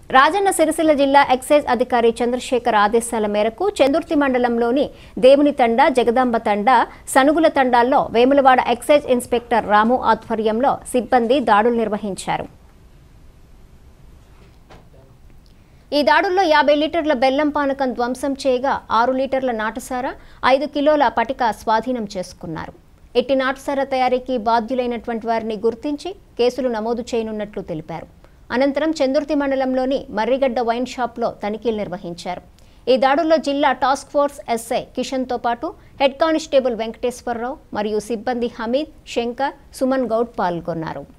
రాజన్న సిరిసిల్ల జిల్లా ఎక్సైజ్ అధికారి చంద్రశేఖర్ ఆదేశాల మేరకు చందుర్తి మండలంలోని దేవుని తండ జగదాంబ తండ సనుగుల తండాల్లో వేములవాడ ఎక్సైజ్ ఇన్స్పెక్టర్ రాము ఆధ్వర్యంలో సిబ్బంది దాడులు నిర్వహించారు ఈ దాడుల్లో యాభై లీటర్ల బెల్లం పానకం ధ్వంసం చేయగా ఆరు లీటర్ల నాటుసార ఐదు కిలోల పటిక స్వాధీనం చేసుకున్నారు ఎట్టి నాటుసార తయారీకి బాధ్యులైనటువంటి వారిని గుర్తించి కేసులు నమోదు చేయనున్నట్లు తెలిపారు అనంతరం చందుర్తి మండలంలోని మర్రిగడ్డ వైన్ షాప్లో తనిఖీలు నిర్వహించారు ఈ దాడుల్లో జిల్లా టాస్క్ ఫోర్స్ ఎస్ఐ కిషన్తో పాటు హెడ్ కానిస్టేబుల్ వెంకటేశ్వరరావు మరియు సిబ్బంది హమీద్ శంకర్ సుమన్ గౌడ్ పాల్గొన్నారు